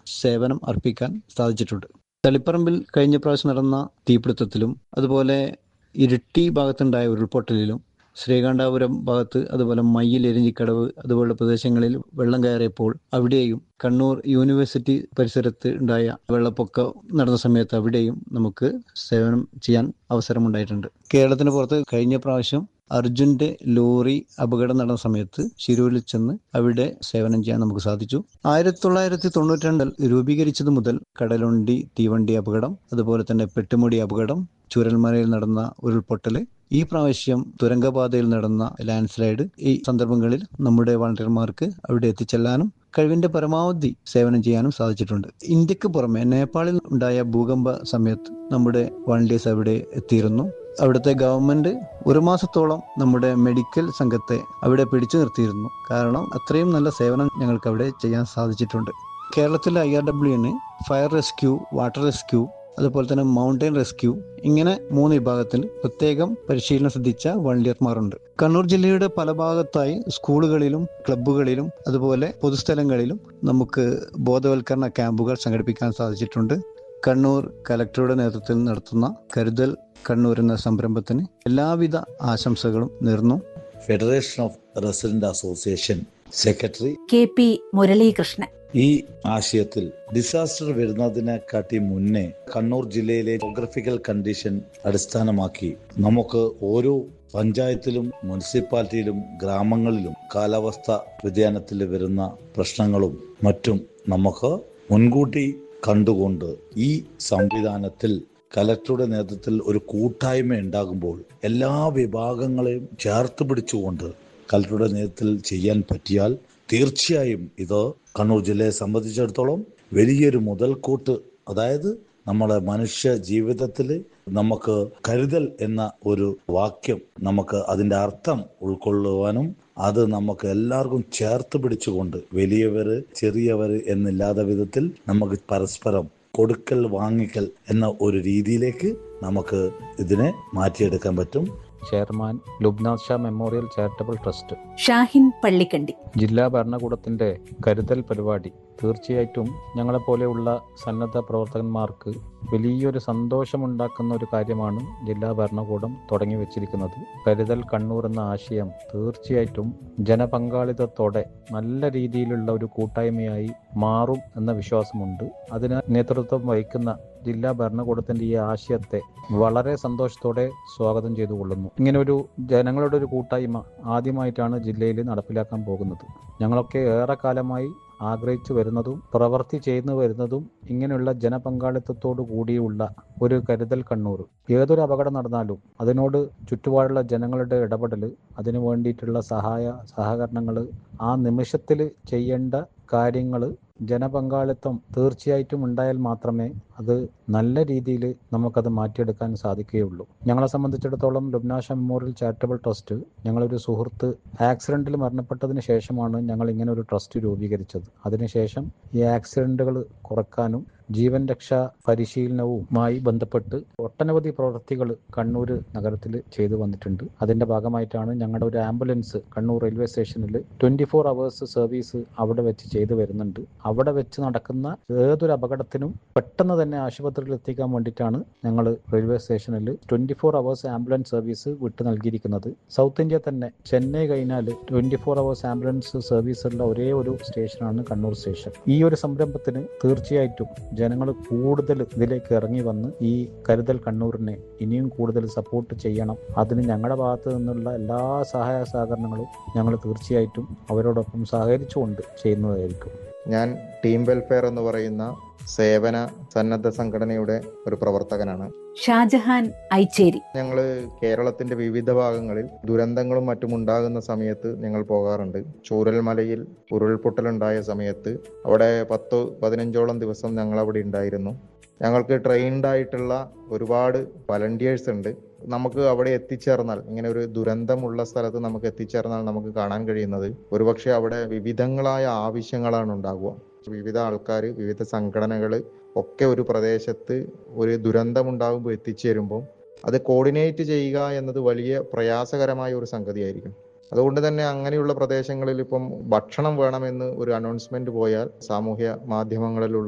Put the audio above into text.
സേവനം അർപ്പിക്കാൻ സാധിച്ചിട്ടുണ്ട് തളിപ്പറമ്പിൽ കഴിഞ്ഞ പ്രാവശ്യം നടന്ന തീപിടുത്തത്തിലും അതുപോലെ ഇരിട്ടി ഭാഗത്തുണ്ടായ ഉരുൾപൊട്ടലിലും ശ്രീകണ്ഠാപുരം ഭാഗത്ത് അതുപോലെ മയ്യിൽ എരിഞ്ഞിക്കടവ് അതുപോലുള്ള പ്രദേശങ്ങളിൽ വെള്ളം കയറിയപ്പോൾ അവിടെയും കണ്ണൂർ യൂണിവേഴ്സിറ്റി പരിസരത്ത് ഉണ്ടായ വെള്ളപ്പൊക്കം നടന്ന സമയത്ത് അവിടെയും നമുക്ക് സേവനം ചെയ്യാൻ അവസരമുണ്ടായിട്ടുണ്ട് കേരളത്തിന് പുറത്ത് കഴിഞ്ഞ പ്രാവശ്യം അർജുന്റെ ലോറി അപകടം നടന്ന സമയത്ത് ശിരൂരിൽ ചെന്ന് അവിടെ സേവനം ചെയ്യാൻ നമുക്ക് സാധിച്ചു ആയിരത്തി തൊള്ളായിരത്തി തൊണ്ണൂറ്റി രണ്ടിൽ രൂപീകരിച്ചത് മുതൽ കടലുണ്ടി തീവണ്ടി അപകടം അതുപോലെ തന്നെ പെട്ടുമുടി അപകടം ചുരൽമലയിൽ നടന്ന ഉരുൾപൊട്ടല് ഈ പ്രാവശ്യം തുരങ്കപാതയിൽ നടന്ന ലാൻഡ് സ്ലൈഡ് ഈ സന്ദർഭങ്ങളിൽ നമ്മുടെ വളണ്ടിയർമാർക്ക് അവിടെ എത്തിച്ചെല്ലാനും കഴിവിന്റെ പരമാവധി സേവനം ചെയ്യാനും സാധിച്ചിട്ടുണ്ട് ഇന്ത്യക്ക് പുറമെ നേപ്പാളിൽ ഉണ്ടായ ഭൂകമ്പ സമയത്ത് നമ്മുടെ വളണ്ടിയേഴ്സ് അവിടെ എത്തിയിരുന്നു അവിടുത്തെ ഗവൺമെന്റ് ഒരു മാസത്തോളം നമ്മുടെ മെഡിക്കൽ സംഘത്തെ അവിടെ പിടിച്ചു നിർത്തിയിരുന്നു കാരണം അത്രയും നല്ല സേവനം ഞങ്ങൾക്ക് അവിടെ ചെയ്യാൻ സാധിച്ചിട്ടുണ്ട് കേരളത്തിലെ ഐ ആർ ഡബ്ല്യുന് ഫയർ റെസ്ക്യൂ വാട്ടർ റെസ്ക്യൂ അതുപോലെ തന്നെ മൗണ്ടൈൻ റെസ്ക്യൂ ഇങ്ങനെ മൂന്ന് വിഭാഗത്തിൽ പ്രത്യേകം പരിശീലനം സിദ്ധിച്ച വളണ്ടിയർമാരുണ്ട് കണ്ണൂർ ജില്ലയുടെ പല ഭാഗത്തായി സ്കൂളുകളിലും ക്ലബ്ബുകളിലും അതുപോലെ പൊതുസ്ഥലങ്ങളിലും നമുക്ക് ബോധവൽക്കരണ ക്യാമ്പുകൾ സംഘടിപ്പിക്കാൻ സാധിച്ചിട്ടുണ്ട് കണ്ണൂർ കലക്ടറുടെ നേതൃത്വത്തിൽ നടത്തുന്ന കരുതൽ കണ്ണൂർ എന്ന സംരംഭത്തിന് എല്ലാവിധ ആശംസകളും നേർന്നു federation of resident association secretary K P Muraleekrishnan ഈ ആശയത്തിൽ ഡിസാസ്റ്റർ വരുന്നതിനെക്കാട്ടി മുന്നേ കണ്ണൂർ ജില്ലയിലെ ജോഗ്രഫിക്കൽ കണ്ടീഷൻ അടിസ്ഥാനമാക്കി നമുക്ക് ഓരോ പഞ്ചായത്തിലും മുനിസിപ്പാലിറ്റിയിലും ഗ്രാമങ്ങളിലും കാലാവസ്ഥ വ്യതിയാനത്തിൽ വരുന്ന പ്രശ്നങ്ങളും മറ്റും നമുക്ക് മുൻകൂട്ടി കണ്ടുകൊണ്ട് ഈ സംവിധാനത്തിൽ കലക്ടറുടെ നേതൃത്വത്തിൽ ഒരു കൂട്ടായ്മ ഉണ്ടാകുമ്പോൾ എല്ലാ വിഭാഗങ്ങളെയും ചേർത്ത് പിടിച്ചുകൊണ്ട് കലക്ടറുടെ നേതൃത്വത്തിൽ ചെയ്യാൻ പറ്റിയാൽ തീർച്ചയായും ഇത് കണ്ണൂർ ജില്ലയെ സംബന്ധിച്ചിടത്തോളം വലിയൊരു മുതൽക്കൂട്ട് അതായത് നമ്മളെ മനുഷ്യ ജീവിതത്തിൽ നമുക്ക് കരുതൽ എന്ന ഒരു വാക്യം നമുക്ക് അതിൻ്റെ അർത്ഥം ഉൾക്കൊള്ളുവാനും അത് നമുക്ക് എല്ലാവർക്കും ചേർത്ത് പിടിച്ചുകൊണ്ട് വലിയവര് ചെറിയവര് എന്നില്ലാത്ത വിധത്തിൽ നമുക്ക് പരസ്പരം കൊടുക്കൽ വാങ്ങിക്കൽ എന്ന ഒരു രീതിയിലേക്ക് നമുക്ക് ഇതിനെ മാറ്റിയെടുക്കാൻ പറ്റും chairman Lubnath Shah memorial charitable trust Shahin Pallikandi ജില്ലാ ഭരണകൂടത്തിന്റെ കരുതൽ പരിപാടി തീർച്ചയായിട്ടും ഞങ്ങളെപ്പോലെയുള്ള സന്നദ്ധ പ്രവർത്തകന്മാർക്ക് വലിയൊരു സന്തോഷമുണ്ടാക്കുന്ന ഒരു കാര്യമാണ് ജില്ലാ ഭരണകൂടം തുടങ്ങി വെച്ചിരിക്കുന്നത് കരുതൽ കണ്ണൂർ എന്ന ആശയം തീർച്ചയായിട്ടും ജനപങ്കാളിത്തത്തോടെ നല്ല രീതിയിലുള്ള ഒരു കൂട്ടായ്മയായി മാറും എന്ന വിശ്വാസമുണ്ട് അതിന് നേതൃത്വം വഹിക്കുന്ന ജില്ലാ ഭരണകൂടത്തിന്റെ ഈ ആശയത്തെ വളരെ സന്തോഷത്തോടെ സ്വാഗതം ചെയ്തു കൊള്ളുന്നു ഇങ്ങനെ ഒരു ജനങ്ങളുടെ ഒരു കൂട്ടായ്മ ആദ്യമായിട്ടാണ് ജില്ലയിൽ നടപ്പിലാക്കാൻ പോകുന്നത് ഞങ്ങളൊക്കെ ഏറെക്കാലമായി ആഗ്രഹിച്ചു വരുന്നതും പ്രവൃത്തി ചെയ്യുന്നു വരുന്നതും ഇങ്ങനെയുള്ള ജനപങ്കാളിത്തത്തോടു കൂടിയുള്ള ഒരു കരുതൽ കണ്ണൂർ ഏതൊരു അപകടം നടന്നാലും അതിനോട് ചുറ്റുപാടുള്ള ജനങ്ങളുടെ ഇടപെടൽ അതിനു വേണ്ടിയിട്ടുള്ള സഹായ സഹകരണങ്ങൾ ആ നിമിഷത്തിൽ ചെയ്യേണ്ട കാര്യങ്ങൾ ജനപങ്കാളിത്തം തീർച്ചയായിട്ടും ഉണ്ടായാൽ മാത്രമേ അത് നല്ല രീതിയിൽ നമുക്കത് മാറ്റിയെടുക്കാൻ സാധിക്കുകയുള്ളൂ ഞങ്ങളെ സംബന്ധിച്ചിടത്തോളം ലുബ്നാഷ മെമ്മോറിയൽ ചാരിറ്റബിൾ ട്രസ്റ്റ് ഞങ്ങളൊരു സുഹൃത്ത് ആക്സിഡന്റിൽ മരണപ്പെട്ടതിന് ശേഷമാണ് ഞങ്ങൾ ഇങ്ങനെ ഒരു ട്രസ്റ്റ് രൂപീകരിച്ചത് അതിനുശേഷം ഈ ആക്സിഡന്റുകൾ കുറക്കാനും ജീവൻ രക്ഷാ പരിശീലനവുമായി ബന്ധപ്പെട്ട് ഒട്ടനവധി പ്രവൃത്തികൾ കണ്ണൂർ നഗരത്തിൽ ചെയ്തു വന്നിട്ടുണ്ട് അതിന്റെ ഭാഗമായിട്ടാണ് ഞങ്ങളുടെ ഒരു ആംബുലൻസ് കണ്ണൂർ റെയിൽവേ സ്റ്റേഷനിൽ ട്വന്റി ഫോർ അവേഴ്സ് സർവീസ് അവിടെ വെച്ച് ചെയ്തു വരുന്നുണ്ട് അവിടെ വെച്ച് നടക്കുന്ന ഏതൊരു അപകടത്തിനും പെട്ടെന്ന് തന്നെ ആശുപത്രിയിൽ എത്തിക്കാൻ വേണ്ടിയിട്ടാണ് ഞങ്ങൾ റെയിൽവേ സ്റ്റേഷനിൽ twenty four hours ambulance service വിട്ടു നൽകിയിരിക്കുന്നത് സൗത്ത് ഇന്ത്യ തന്നെ ചെന്നൈ കഴിഞ്ഞാൽ twenty four hours ambulance service ഉള്ള ഒരേ ഒരു സ്റ്റേഷനാണ് കണ്ണൂർ സ്റ്റേഷൻ ഈ ഒരു സംരംഭത്തിന് തീർച്ചയായിട്ടും ജനങ്ങൾ കൂടുതൽ ഇതിലേക്ക് ഇറങ്ങി വന്ന് ഈ കരുതൽ കണ്ണൂരിനെ ഇനിയും കൂടുതൽ സപ്പോർട്ട് ചെയ്യണം അതിന് ഞങ്ങളുടെ ഭാഗത്ത് നിന്നുള്ള എല്ലാ സഹായ സഹകരണങ്ങളും ഞങ്ങൾ തീർച്ചയായിട്ടും അവരോടൊപ്പം സഹകരിച്ചുകൊണ്ട് ചെയ്യുന്നതായിരിക്കും ഞാൻ ടീം വെൽഫെയർ എന്ന് പറയുന്ന സേവന സന്നദ്ധ സംഘടനയുടെ ഒരു പ്രവർത്തകനാണ് ഷാജഹാൻ ഐച്ചേരി ഞങ്ങൾ കേരളത്തിന്റെ വിവിധ ഭാഗങ്ങളിൽ ദുരന്തങ്ങളും മറ്റും ഉണ്ടാകുന്ന സമയത്ത് ഞങ്ങൾ പോകാറുണ്ട് ചൂരൽമലയിൽ ഉരുൾപൊട്ടലുണ്ടായ സമയത്ത് അവിടെ പത്ത് പതിനഞ്ചോളം ദിവസം ഞങ്ങൾ അവിടെ ഉണ്ടായിരുന്നു ഞങ്ങൾക്ക് ട്രെയിൻഡ് ആയിട്ടുള്ള ഒരുപാട് വളണ്ടിയേഴ്സ് ഉണ്ട് നമുക്ക് അവിടെ എത്തിച്ചേർന്നാൽ ഇങ്ങനെ ഒരു ദുരന്തമുള്ള സ്ഥലത്ത് നമുക്ക് എത്തിച്ചേർന്നാൽ നമുക്ക് കാണാൻ കഴിയുന്നത് ഒരുപക്ഷെ അവിടെ വിവിധങ്ങളായ ആവശ്യങ്ങളാണ് ഉണ്ടാകുക വിവിധ ആൾക്കാർ വിവിധ സംഘടനകൾ ഒക്കെ ഒരു പ്രദേശത്ത് ഒരു ദുരന്തമുണ്ടാകുമ്പോൾ എത്തിച്ചേരുമ്പോൾ അത് കോർഡിനേറ്റ് ചെയ്യുക എന്നത് വലിയ പ്രയാസകരമായ ഒരു സംഗതിയായിരിക്കും അതുകൊണ്ട് തന്നെ അങ്ങനെയുള്ള പ്രദേശങ്ങളിൽ ഇപ്പം ഭക്ഷണം വേണമെന്ന് ഒരു അനൗൺസ്മെന്റ് പോയാൽ സാമൂഹ്യ മാധ്യമങ്ങളിലുള്ള